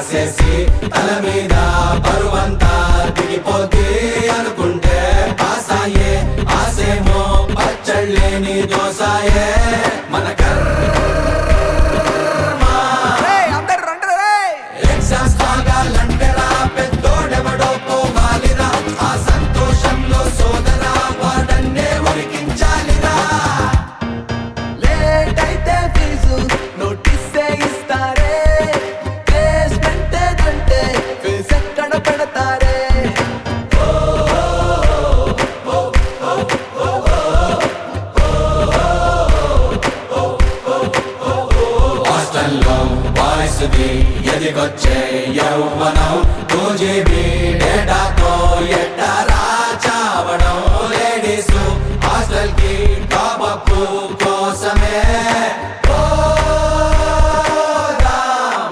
రాసేసి తల మీద బరువంతా దిగిపోతే అనుకుంటే పాసాయే ఆసేమో పచ్చళ్ళేని దోసాయే మన అందరు రండి రే ఎగ్జామ్స్ కాగాలంటే రా పెద్దోడెవడో పోవాలిరా ఆ సంతోషంలో సోదరా వాడన్నే ఉరికించాలిరా లేట్ అయితే ఫీజు నోటీస్ ఇస్తారే ప్లేస్మెంట్ అంటే ఫీజు ఎక్కడ పెడతారే హాస్టల్లో బాయ్స్ ది ఎదిగొచ్చే యౌవనం టూ జీబీ డేటాతో ఎట్టరా చావడం లేడీస్ హాస్టల్ కి టాప్ అప్ కోసమే పోదాం.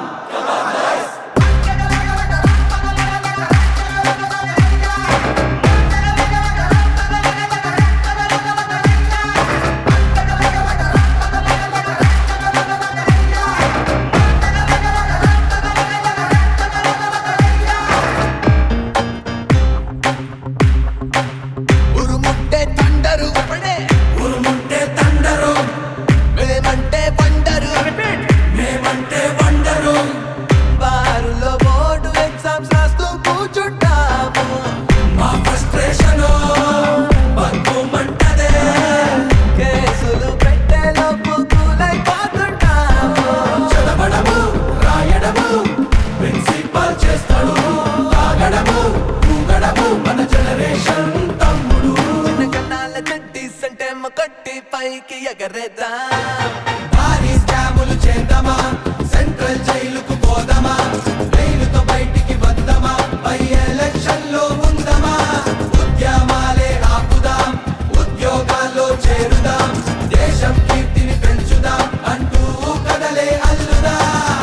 ఉరుముంటే తండరు అప్పుడే ఉరుముంటే తండరు మేమంటే పండరు మేమంటే వండరు బారులో బోర్డు ఎగ్జామ్స్ రాస్తూ కూర్చుంటాము మా ఫ్రస్ట్రేషన్ బంధుమంటదే కేసులు పెట్టే లోపు కూలైపోతుంటాము చదవడము రాయడము ప్రిన్సిపల్ చేస్తాడు తాగడము ఊగడము మన జనరేషన్ తమ్ముడు చిన్న కన్నాల చెట్టీస్ అంటే కొట్టి పైకి ఎగరేద్దాం భారీ స్కాములు చేద్దామా సెంట్రల్ జైలుకు పోదామా జైలుతో బయటికి వద్దామా పై ఎలక్షన్ లో ఉందామా ఉద్యమాలే ఆపుదాం ఉద్యోగాల్లో చేరుదాం దేశం కీర్తిని పెంచుదాం అంటూ కదలే అల్లుదాం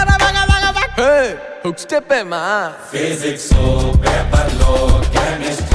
హుక్ స్టెప్ ఏమా ఫిజిక్స్ పేపర్ లో కెమిస్ట్రీ